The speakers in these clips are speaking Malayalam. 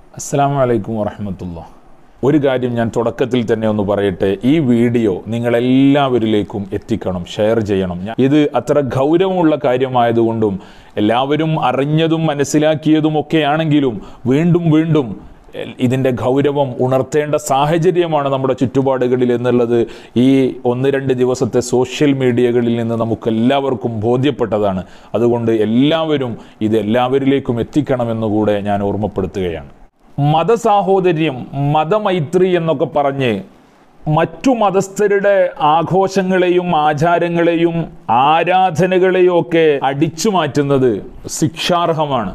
അസ്സാം വലൈക്കും വറഹമത്തുള്ള ഒരു കാര്യം ഞാൻ തുടക്കത്തിൽ തന്നെ ഒന്ന് പറയട്ടെ ഈ വീഡിയോ നിങ്ങളെല്ലാവരിലേക്കും എത്തിക്കണം ഷെയർ ചെയ്യണം ഞാൻ- ഇത് അത്ര ഗൗരവമുള്ള കാര്യമായതുകൊണ്ടും എല്ലാവരും അറിഞ്ഞതും മനസ്സിലാക്കിയതും ഒക്കെ ആണെങ്കിലും വീണ്ടും വീണ്ടും എൽ- ഇതിൻ്റെ ഗൗരവം ഉണർത്തേണ്ട സാഹചര്യമാണ് നമ്മുടെ ചുറ്റുപാടുകളിൽ എന്നുള്ളത് ഈ ഒന്ന് രണ്ട് ദിവസത്തെ സോഷ്യൽ മീഡിയകളിൽ നിന്ന് നമുക്ക് എല്ലാവർക്കും ബോധ്യപ്പെട്ടതാണ് അതുകൊണ്ട് എല്ലാവരും ഇത് എല്ലാവരിലേക്കും എത്തിക്കണമെന്നുകൂടെ ഞാൻ ഓർമ്മപ്പെടുത്തുകയാണ് മതസാഹോദര്യം മതമൈത്രി എന്നൊക്കെ പറഞ്ഞ് മറ്റു മതസ്ഥരുടെ ആഘോഷങ്ങളെയും ആചാരങ്ങളെയും ആരാധനകളെയും ഒക്കെ അടിച്ചു മാറ്റുന്നത് ശിക്ഷാർഹമാണ്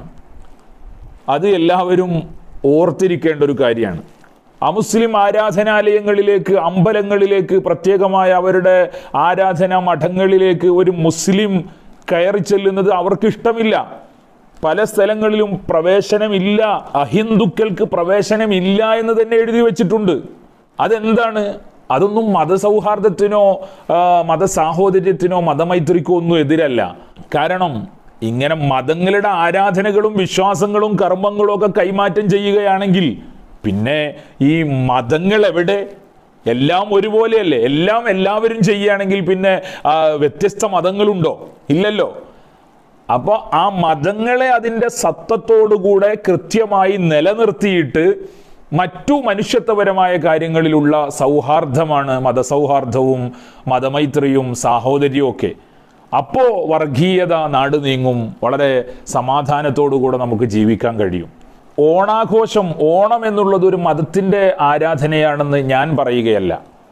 അത് എല്ലാവരും ഓർത്തിരിക്കേണ്ട ഒരു കാര്യമാണ് അമുസ്ലിം ആരാധനാലയങ്ങളിലേക്ക് അമ്പലങ്ങളിലേക്ക് പ്രത്യേകമായ അവരുടെ ആരാധനാ മഠങ്ങളിലേക്ക് ഒരു മുസ്ലിം കയറി ചെല്ലുന്നത് അവർക്ക് ഇഷ്ടമില്ല പല സ്ഥലങ്ങളിലും പ്രവേശനമില്ല അഹിന്ദുക്കൾക്ക് പ്രവേശനമില്ല എന്ന് തന്നെ എഴുതി വെച്ചിട്ടുണ്ട് അതെന്താണ് അതൊന്നും മതസൗഹാർദ്ദത്തിനോ ആ, മതസാഹോദര്യത്തിനോ മതമൈത്രിക്കോ ഒന്നും എതിരല്ല കാരണം ഇങ്ങനെ മതങ്ങളുടെ ആരാധനകളും വിശ്വാസങ്ങളും കർമ്മങ്ങളും ഒക്കെ കൈമാറ്റം ചെയ്യുകയാണെങ്കിൽ പിന്നെ ഈ മതങ്ങൾ എവിടെ എല്ലാം ഒരുപോലെയല്ലേ എല്ലാം എല്ലാവരും ചെയ്യുകയാണെങ്കിൽ പിന്നെ ആ, വ്യത്യസ്ത മതങ്ങളുണ്ടോ ഇല്ലല്ലോ അപ്പോൾ ആ മതങ്ങളെ അതിൻ്റെ സത്തത്തോടുകൂടെ കൃത്യമായി നിലനിർത്തിയിട്ട് മറ്റു മനുഷ്യത്വപരമായ കാര്യങ്ങളിലുള്ള സൗഹാർദ്ദമാണ് മതസൗഹാർദ്ദവും മതമൈത്രിയും സാഹോദര്യവും ഒക്കെ അപ്പോൾ വർഗീയത നാട് നീങ്ങും വളരെ സമാധാനത്തോടുകൂടെ നമുക്ക് ജീവിക്കാൻ കഴിയും ഓണാഘോഷം ഓണം എന്നുള്ളത് ഒരു മതത്തിൻ്റെ ആരാധനയാണെന്ന് ഞാൻ പറയുകയല്ല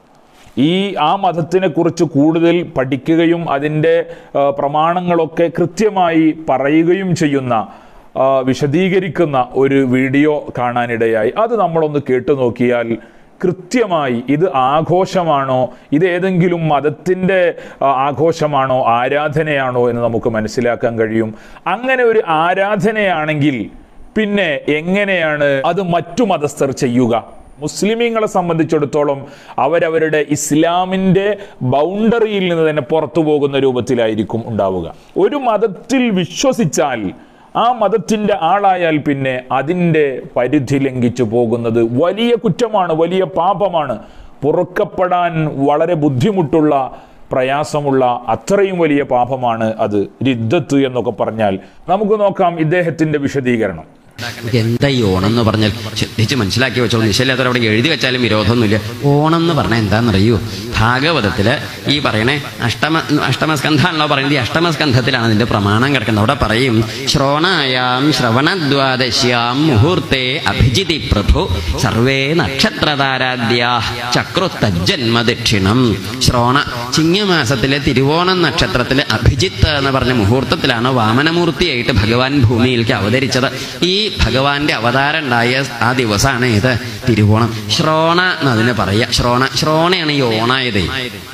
ഈ ആ മതത്തിനെ കുറിച്ച് കൂടുതൽ പഠിക്കുകയും അതിൻ്റെ ആ, പ്രമാണങ്ങളൊക്കെ കൃത്യമായി പറയുകയും ചെയ്യുന്ന ആ, വിശദീകരിക്കുന്ന ഒരു വീഡിയോ കാണാനിടയായി അത് നമ്മളൊന്ന് കേട്ടു നോക്കിയാൽ കൃത്യമായി ഇത് ആഘോഷമാണോ ഇത് ഏതെങ്കിലും മതത്തിൻ്റെ ആ, ആഘോഷമാണോ ആരാധനയാണോ എന്ന് നമുക്ക് മനസ്സിലാക്കാൻ കഴിയും അങ്ങനെ ഒരു ആരാധനയാണെങ്കിൽ പിന്നെ എങ്ങനെയാണ് അത് മറ്റു മതസ്ഥർ ചെയ്യുക മുസ്ലിമീങ്ങളെ സംബന്ധിച്ചിടത്തോളം അവരവരുടെ ഇസ്ലാമിൻ്റെ ബൗണ്ടറിയിൽ നിന്ന് തന്നെ പുറത്തു പോകുന്ന രൂപത്തിലായിരിക്കും ഉണ്ടാവുക ഒരു മതത്തിൽ വിശ്വസിച്ചാൽ ആ മതത്തിൻ്റെ ആളായാൽ പിന്നെ അതിൻ്റെ പരിധി ലംഘിച്ചു പോകുന്നത് വലിയ കുറ്റമാണ് വലിയ പാപമാണ് പൊറുക്കപ്പെടാൻ വളരെ ബുദ്ധിമുട്ടുള്ള പ്രയാസമുള്ള അത്രയും വലിയ പാപമാണ് അത് രിദ്ദത്ത് എന്നൊക്കെ പറഞ്ഞാൽ നമുക്ക് നോക്കാം ഇദ്ദേഹത്തിൻ്റെ വിശദീകരണം നമുക്ക് എന്താ ഈ ഓണം എന്ന് പറഞ്ഞാൽ ശ്രദ്ധിച്ച് മനസ്സിലാക്കി വെച്ചോളൂ നിശ്ചയില്ലാത്തവർ അവിടെ എഴുതി വെച്ചാലും വിരോധമൊന്നുമില്ല ഓണം എന്ന് പറഞ്ഞാൽ എന്താണെന്നറിയൂ ഭാഗവതത്തില് ഈ പറയണേ അഷ്ടമ അഷ്ടമസ്കന്ധാണല്ലോ പറയുന്നത് ഈ അഷ്ടമസ്കന്ധത്തിലാണ് അതിന്റെ പ്രമാണം കിടക്കുന്നത് അവിടെ പറയും ശ്രോണായാം ശ്രവണദ്വാദശ്യാം മുഹൂർത്തെ അഭിജിതി പ്രഭു സർവേ നക്ഷത്രതാരാദ്യാ ചക്രുത്തജ്ജന്മ ദക്ഷിണം ശ്രോണ ചിങ്ങമാസത്തിലെ തിരുവോണം നക്ഷത്രത്തിലെ അഭിജിത്ത് എന്ന് പറഞ്ഞ മുഹൂർത്തത്തിലാണ് വാമനമൂർത്തിയായിട്ട് ഭഗവാൻ ഭൂമിയിലേക്ക് അവതരിച്ചത് ഈ ഭഗവാന്റെ അവതാരം ഉണ്ടായ ആ ദിവസമാണ് ഇത് തിരുവോണം ശ്രോണ എന്നതിന് പറയാ ശ്രോണ ശ്രോണയാണ് ഈ ഓണായത്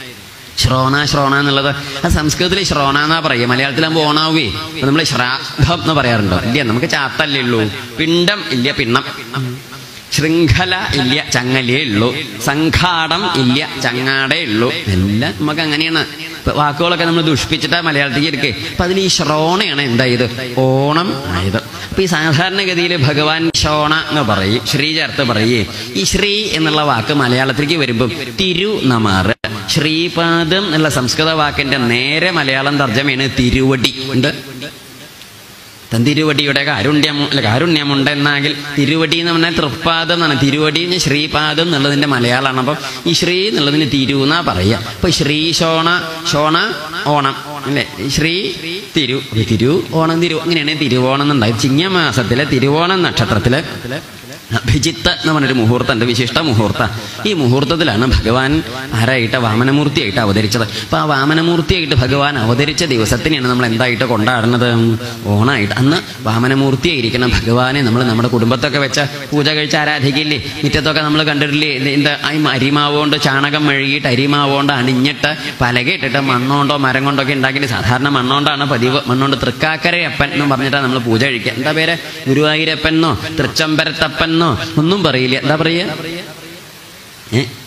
ശ്രോണ ശ്രോണ എന്നുള്ളത് അത് സംസ്കൃതത്തിൽ ശ്രോണ എന്നാ പറയുക മലയാളത്തിലാകുമ്പോൾ ഓണാവേ നമ്മൾ ശ്രാദ്ധം എന്ന് പറയാറുണ്ടോ ഇല്ല നമുക്ക് ചാത്തല്ലേ ഉള്ളൂ പിണ്ടം ഇല്ല പിണ്ണം ശൃംഖല ഇല്ല ചങ്ങലേ ഉള്ളൂ സംഘാടം ഇല്ല ചങ്ങാടേ ഉള്ളൂ എല്ലാം നമുക്ക് അങ്ങനെയാണ് ഇപ്പൊ വാക്കുകളൊക്കെ നമ്മൾ ദുഷ്പിച്ചിട്ടാ മലയാളത്തിലേക്ക് എടുക്കേ അപ്പൊ അതിൽ ഈ ശ്രോണയാണ് എന്തായത് ഓണം ആയത് അപ്പൊ ഈ സാധാരണഗതിയിൽ ഭഗവാൻ ശോണ എന്ന് പറയും ശ്രീ ചേർത്ത് പറയേ ഈ ശ്രീ എന്നുള്ള വാക്ക് മലയാളത്തിലേക്ക് വരുമ്പം തിരു നമാറ് ശ്രീപാദം എന്നുള്ള സംസ്കൃത വാക്കിന്റെ നേരെ മലയാളം തർജ്ജമയാണ് തിരുവടി ഉണ്ട് തന്തിരുവടിയുടെ കാരുണ്യം അല്ല കാരുണ്യമുണ്ട് എന്നാങ്കിൽ തിരുവടി എന്ന് പറഞ്ഞാൽ തൃപ്പാദം എന്നാണ് തിരുവടി എന്ന് ശ്രീപാദം എന്നുള്ളതിന്റെ മലയാളമാണ് അപ്പം ഈ ശ്രീ എന്നുള്ളതിന് തിരു എന്നാ പറയുക അപ്പൊ ശ്രീ ശോണ ശോണ ഓണം അല്ലെ ശ്രീ തിരു ഈ തിരു ഓണം തിരു അങ്ങനെയാണ് തിരുവോണം എന്നുണ്ടായത് ചിങ്ങമാസത്തിലെ തിരുവോണം നക്ഷത്രത്തില് അഭിജിത്ത് എന്ന് പറഞ്ഞൊരു മുഹൂർത്തമുണ്ട് വിശിഷ്ട മുഹൂർത്ത ഈ മുഹൂർത്തത്തിലാണ് ഭഗവാൻ ആരായിട്ട് വാമനമൂർത്തിയായിട്ട് അവതരിച്ചത് അപ്പൊ ആ വാമനമൂർത്തിയായിട്ട് ഭഗവാൻ അവതരിച്ച ദിവസത്തിനെയാണ് നമ്മൾ എന്തായിട്ട് കൊണ്ടാടുന്നത് ഓണായിട്ട് അന്ന് വാമനമൂർത്തിയായിരിക്കണം ഭഗവാനെ നമ്മൾ നമ്മുടെ കുടുംബത്തൊക്കെ വെച്ച പൂജ കഴിച്ച് ആരാധിക്കില്ലേ മുറ്റത്തൊക്കെ നമ്മൾ കണ്ടിട്ടില്ലേ ഇത് എന്താ ഈ അരിമാവ് കൊണ്ട് ചാണകം മെഴുകിയിട്ട് അരിമാവ് കൊണ്ട് അണിഞ്ഞിട്ട് പലകയിട്ടിട്ട് മണ്ണോണ്ടോ മരം കൊണ്ടൊക്കെ ഉണ്ടാക്കിയിട്ട് സാധാരണ മണ്ണോണ്ടാണ് പതിവ് മണ്ണോണ്ട് തൃക്കാക്കരയപ്പൻ എന്ന് പറഞ്ഞിട്ടാണ് നമ്മൾ പൂജ കഴിക്കുക എന്താ പേര് ഗുരുവായൂരപ്പൻ എന്നോ തൃച്ചംബരത്തപ്പൻ എന്നോ ഒന്നും പറയില്ല എന്താ പറയുക ഏ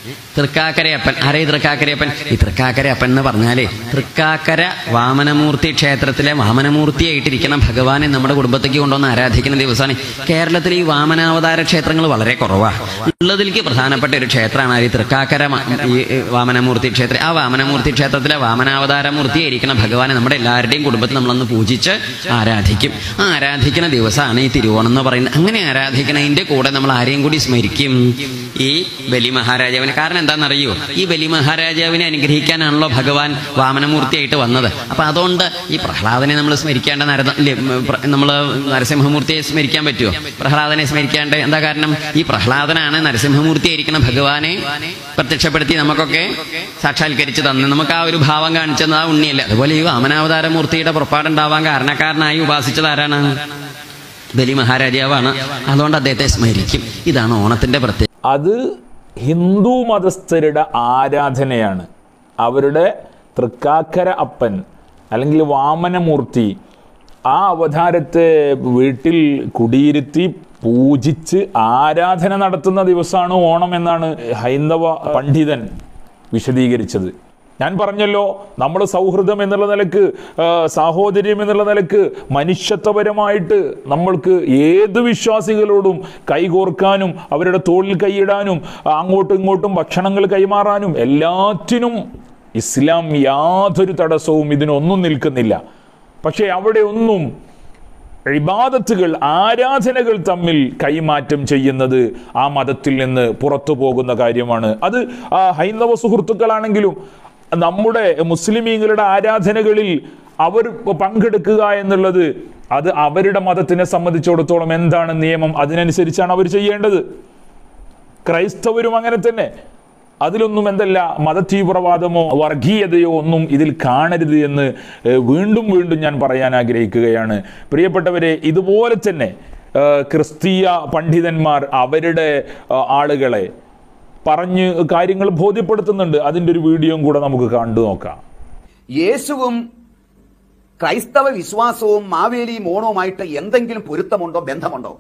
തൃക്കാക്കരയപ്പൻ ആരേ ഈ തൃക്കാക്കരയപ്പൻ ഈ തൃക്കാക്കരയപ്പൻ എന്ന് പറഞ്ഞാലേ തൃക്കാക്കര വാമനമൂർത്തി ക്ഷേത്രത്തിലെ വാമനമൂർത്തിയായിട്ടിരിക്കുന്ന ഭഗവാനെ നമ്മുടെ കുടുംബത്തേക്ക് കൊണ്ടുവന്ന് ആരാധിക്കുന്ന ദിവസമാണ് കേരളത്തിൽ ഈ വാമനാവതാര ക്ഷേത്രങ്ങൾ വളരെ കുറവാണ് ഉള്ളതിലേക്ക് പ്രധാനപ്പെട്ട ഒരു ക്ഷേത്രമാണ് ഈ തൃക്കാക്കര മ- ഈ ഈ വാമനമൂർത്തി ക്ഷേത്രം ആ വാമനമൂർത്തി ക്ഷേത്രത്തിലെ വാമനാവതാര മൂർത്തിയായിരിക്കുന്ന ഭഗവാനെ നമ്മുടെ എല്ലാവരുടെയും കുടുംബത്തിൽ നമ്മളൊന്ന് പൂജിച്ച് ആരാധിക്കും ആ ആരാധിക്കുന്ന ദിവസമാണ് ഈ തിരുവോണം എന്ന് പറയുന്നത് അങ്ങനെ ആരാധിക്കുന്നതിന്റെ കൂടെ നമ്മൾ ആരെയും കൂടി സ്മരിക്കും ഈ ബലി മഹാരാജാവിനെ കാരണം എന്താണെന്നറിയോ ഈ ബലി മഹാരാജാവിനെ അനുഗ്രഹിക്കാനാണല്ലോ ഭഗവാൻ വാമനമൂർത്തിയായിട്ട് വന്നത് അപ്പൊ അതുകൊണ്ട് ഈ പ്രഹ്ലാദനെ നമ്മൾ സ്മരിക്കേണ്ട നരത നമ്മൾ നരസിംഹമൂർത്തിയെ സ്മരിക്കാൻ പറ്റുമോ പ്രഹ്ലാദനെ സ്മരിക്കാണ്ട് എന്താ കാരണം ഈ പ്രഹ്ലാദനാണ് നരസിംഹമൂർത്തിയായിരിക്കുന്ന ഭഗവാനെ പ്രത്യക്ഷപ്പെടുത്തി നമുക്കൊക്കെ സാക്ഷാത്കരിച്ച് തന്ന് നമുക്ക് ആ ഒരു ഭാവം കാണിച്ചത് ആ ഉണ്ണിയല്ല അതുപോലെ ഈ വാമനാവതാര മൂർത്തിയുടെ പുറപ്പാടുണ്ടാവാൻ കാരണക്കാരനായി ഉപാസിച്ചത് ആരാണ് ബലി മഹാരാജാവാണ് അതുകൊണ്ട് അദ്ദേഹത്തെ സ്മരിക്കും ഇതാണ് ഓണത്തിന്റെ പ്രത്യേകത അത് ഹിന്ദു മതസ്ഥരുടെ ആരാധനയാണ് അവരുടെ തൃക്കാക്കര അപ്പൻ അല്ലെങ്കിൽ വാമനമൂർത്തി ആ അവതാരത്തെ വീട്ടിൽ കുടിയിരുത്തി പൂജിച്ച് ആരാധന നടത്തുന്ന ദിവസമാണ് ഓണം എന്നാണ് ഹൈന്ദവ പണ്ഡിതൻ വിശദീകരിച്ചത് ഞാൻ പറഞ്ഞല്ലോ നമ്മൾ സൗഹൃദം എന്നുള്ള നിലക്ക് ആ, സാഹോദര്യം എന്നുള്ള നിലക്ക് മനുഷ്യത്വപരമായിട്ട് നമ്മൾക്ക് ഏത് വിശ്വാസികളോടും കൈകോർക്കാനും അവരുടെ തോളിൽ കൈയിടാനും ആ, അങ്ങോട്ടും ഇങ്ങോട്ടും ഭക്ഷണങ്ങൾ കൈമാറാനും എല്ലാറ്റിനും ഇസ്ലാം യാതൊരു തടസ്സവും ഇതിനൊന്നും നിൽക്കുന്നില്ല പക്ഷേ അവിടെ ഒന്നും ഇബാദത്തുകൾ ആരാധനകൾ തമ്മിൽ കൈമാറ്റം ചെയ്യുന്നത് ആ മതത്തിൽ നിന്ന് പുറത്തു പോകുന്ന കാര്യമാണ് അത് ആ ഹൈന്ദവ സുഹൃത്തുക്കളാണെങ്കിലും നമ്മുടെ മുസ്ലിമീങ്ങളുടെ ആരാധനകളിൽ അവർ പങ്കെടുക്കുക എന്നുള്ളത് അത് അവരുടെ മതത്തിനെ സംബന്ധിച്ചിടത്തോളം എന്താണ് നിയമം അതിനനുസരിച്ചാണ് അവർ ചെയ്യേണ്ടത് ക്രൈസ്തവരും അങ്ങനെ തന്നെ അതിലൊന്നും എന്തല്ല മതതീവ്രവാദമോ വർഗീയതയോ ഒന്നും ഇതിൽ കാണരുത് എന്ന് ഏഹ്, വീണ്ടും വീണ്ടും ഞാൻ പറയാൻ ആഗ്രഹിക്കുകയാണ് പ്രിയപ്പെട്ടവരെ ഇതുപോലെ തന്നെ ഏഹ്, ക്രിസ്തീയ പണ്ഡിതന്മാർ അവരുടെ ഏഹ്, ആളുകളെ പറഞ്ഞ് കാര്യങ്ങൾ ബോധ്യപ്പെടുത്തുന്നുണ്ട് അതിൻ്റെ ഒരു വീഡിയോയും കൂടെ നമുക്ക് കണ്ടു നോക്കാം യേശുവും ക്രൈസ്തവ വിശ്വാസവും മാവേലിയും ഓണവുമായിട്ട് എന്തെങ്കിലും പൊരുത്തമുണ്ടോ ബന്ധമുണ്ടോ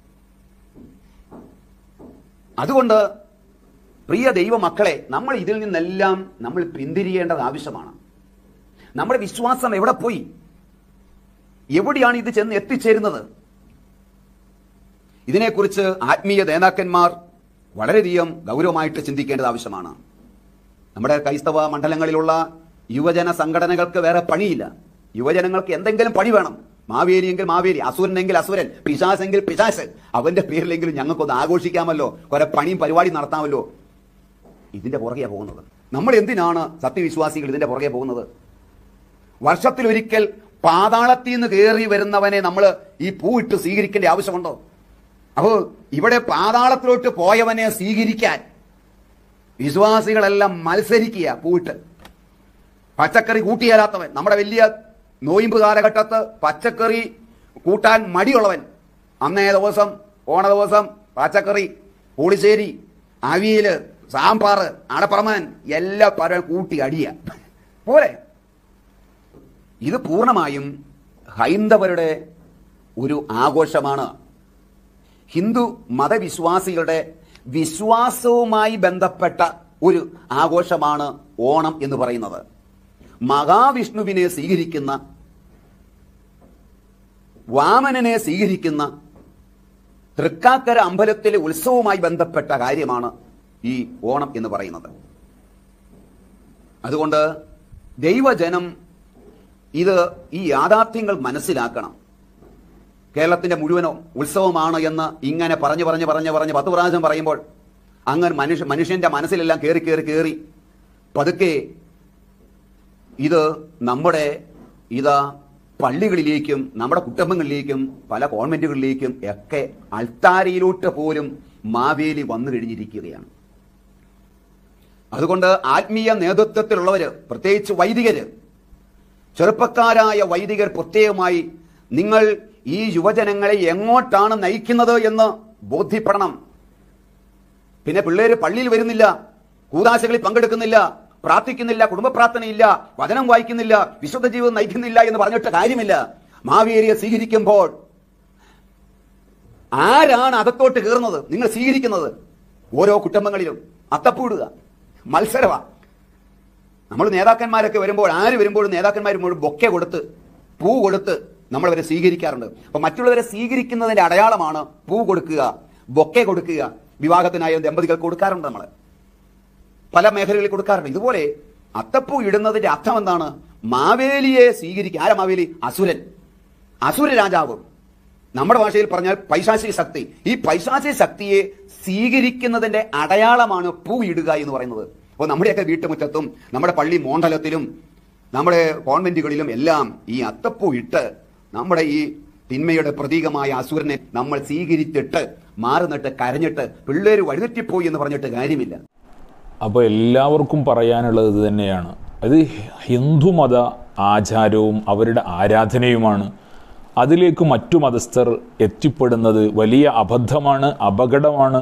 അതുകൊണ്ട് പ്രിയ ദൈവമക്കളെ നമ്മൾ ഇതിൽ നിന്നെല്ലാം നമ്മൾ പിന്തിരിയേണ്ടത് ആവശ്യമാണ് നമ്മുടെ വിശ്വാസം എവിടെ പോയി എവിടെയാണ് ഇത് ചെന്ന് എത്തിച്ചേരുന്നത് ഇതിനെക്കുറിച്ച് ആത്മീയ നേതാക്കന്മാർ വളരെയധികം ഗൗരവമായിട്ട് ചിന്തിക്കേണ്ടത് ആവശ്യമാണ് നമ്മുടെ ക്രൈസ്തവ മണ്ഡലങ്ങളിലുള്ള യുവജന സംഘടനകൾക്ക് വേറെ പണിയില്ല യുവജനങ്ങൾക്ക് എന്തെങ്കിലും പണി വേണം മാവേലിയെങ്കിൽ മാവേലി അസുരനെങ്കിൽ അസുരൻ പിശാസെങ്കിൽ പിശാസ് അവന്റെ പേരിലെങ്കിലും ഞങ്ങൾക്കൊന്ന് ആഘോഷിക്കാമല്ലോ കുറെ പണിയും പരിപാടി നടത്താമല്ലോ ഇതിന്റെ പുറകെ പോകുന്നത് നമ്മൾ എന്തിനാണ് സത്യവിശ്വാസികൾ ഇതിന്റെ പുറകെ പോകുന്നത് വർഷത്തിലൊരിക്കൽ പാതാളത്തിൽ നിന്ന് കയറി വരുന്നവനെ നമ്മൾ ഈ പൂവിട്ട് സ്വീകരിക്കേണ്ട ആവശ്യമുണ്ടോ അപ്പോൾ ഇവിടെ പാതാളത്തിലോട്ട് പോയവനെ സ്വീകരിക്കാൻ വിശ്വാസികളെല്ലാം മത്സരിക്കുക പൂവിട്ട് പച്ചക്കറി കൂട്ടിയാലാത്തവൻ നമ്മുടെ വലിയ നോയിമ്പ് കാലഘട്ടത്ത് പച്ചക്കറി കൂട്ടാൻ മടിയുള്ളവൻ അന്നേ ദിവസം ഓണ ദിവസം പച്ചക്കറി പുളിശ്ശേരി അവിയല് സാമ്പാർ അടപ്രമൻ എല്ലാ പര കൂട്ടി അടിയ പോരെ ഇത് പൂർണ്ണമായും ഹൈന്ദവരുടെ ഒരു ആഘോഷമാണ് ഹിന്ദു മതവിശ്വാസികളുടെ വിശ്വാസവുമായി ബന്ധപ്പെട്ട ഒരു ആഘോഷമാണ് ഓണം എന്ന് പറയുന്നത് മഹാവിഷ്ണുവിനെ സ്വീകരിക്കുന്ന വാമനനെ സ്വീകരിക്കുന്ന തൃക്കാക്കര അമ്പലത്തിലെ ഉത്സവവുമായി ബന്ധപ്പെട്ട കാര്യമാണ് ഈ ഓണം എന്ന് പറയുന്നത് അതുകൊണ്ട് ദൈവജനം ഇത് ഈ യാഥാർത്ഥ്യങ്ങൾ മനസ്സിലാക്കണം കേരളത്തിന്റെ മുഴുവനോ ഉത്സവമാണ് എന്ന് ഇങ്ങനെ പറഞ്ഞു പറഞ്ഞു പറഞ്ഞു പറഞ്ഞ് പത്ത് പ്രാവശ്യം പറയുമ്പോൾ അങ്ങനെ മനുഷ്യ മനുഷ്യന്റെ മനസ്സിലെല്ലാം കയറി കയറി കയറി പതുക്കെ ഇത് നമ്മുടെ ഇതാ പള്ളികളിലേക്കും നമ്മുടെ കുടുംബങ്ങളിലേക്കും പല കോൺവെന്റുകളിലേക്കും ഒക്കെ അൾത്താരയിലോട്ട് പോലും മാവേലി വന്നു കഴിഞ്ഞിരിക്കുകയാണ് അതുകൊണ്ട് ആത്മീയ നേതൃത്വത്തിലുള്ളവര് പ്രത്യേകിച്ച് വൈദികര് ചെറുപ്പക്കാരായ വൈദികർ പ്രത്യേകമായി നിങ്ങൾ ഈ യുവജനങ്ങളെ എങ്ങോട്ടാണ് നയിക്കുന്നത് എന്ന് ബോധ്യപ്പെടണം പിന്നെ പിള്ളേര് പള്ളിയിൽ വരുന്നില്ല കൂതാശകളിൽ പങ്കെടുക്കുന്നില്ല പ്രാർത്ഥിക്കുന്നില്ല കുടുംബ പ്രാർത്ഥനയില്ല വചനം വായിക്കുന്നില്ല വിശുദ്ധ ജീവിതം നയിക്കുന്നില്ല എന്ന് പറഞ്ഞിട്ട് കാര്യമില്ല മാവേലിയെ സ്വീകരിക്കുമ്പോൾ ആരാണ് അകത്തോട്ട് കയറുന്നത് നിങ്ങൾ സ്വീകരിക്കുന്നത് ഓരോ കുടുംബങ്ങളിലും അത്തപ്പൂ ഇടുക മത്സരമാ നമ്മൾ നേതാക്കന്മാരൊക്കെ വരുമ്പോൾ ആര് വരുമ്പോഴും നേതാക്കന്മാർ വരുമ്പോഴും ബൊക്കെ കൊടുത്ത് പൂ കൊടുത്ത് നമ്മളവരെ സ്വീകരിക്കാറുണ്ട് അപ്പൊ മറ്റുള്ളവരെ സ്വീകരിക്കുന്നതിന്റെ അടയാളമാണ് പൂ കൊടുക്കുക ബൊക്കെ കൊടുക്കുക വിവാഹത്തിനായ ദമ്പതികൾ കൊടുക്കാറുണ്ട് നമ്മൾ പല മേഖലകളിൽ കൊടുക്കാറുണ്ട് ഇതുപോലെ അത്തപ്പൂ ഇടുന്നതിന്റെ അർത്ഥം എന്താണ് മാവേലിയെ സ്വീകരിക്കുക ആരാ മാവേലി അസുരൻ അസുര രാജാവ് നമ്മുടെ ഭാഷയിൽ പറഞ്ഞാൽ പൈശാചിക ശക്തി ഈ പൈശാചിക ശക്തിയെ സ്വീകരിക്കുന്നതിന്റെ അടയാളമാണ് പൂ ഇടുക എന്ന് പറയുന്നത് അപ്പോൾ നമ്മുടെയൊക്കെ വീട്ടുമുറ്റത്തും നമ്മുടെ പള്ളി മോണ്ഡലത്തിലും നമ്മുടെ കോൺവെന്റുകളിലും എല്ലാം ഈ അത്തപ്പൂ ഇട്ട് നമ്മുടെ ഈ തിന്മയുടെ പ്രതീകമായ അസുരനെ നമ്മൾ സ്വീകരിച്ചിട്ട് മാറുന്നിട്ട് കരഞ്ഞിട്ട് പിള്ളേര് വഴിതെറ്റിപ്പോയി എന്ന് പറഞ്ഞിട്ട് കാര്യമില്ല അപ്പോൾ എല്ലാവർക്കും പറയാനുള്ളത് ഇത് തന്നെയാണ് അത് ഹിന്ദുമത ആചാരവും അവരുടെ ആരാധനയുമാണ് അതിലേക്ക് മറ്റു മതസ്ഥർ എത്തിപ്പെടുന്നത് വലിയ അബദ്ധമാണ് അപകടമാണ്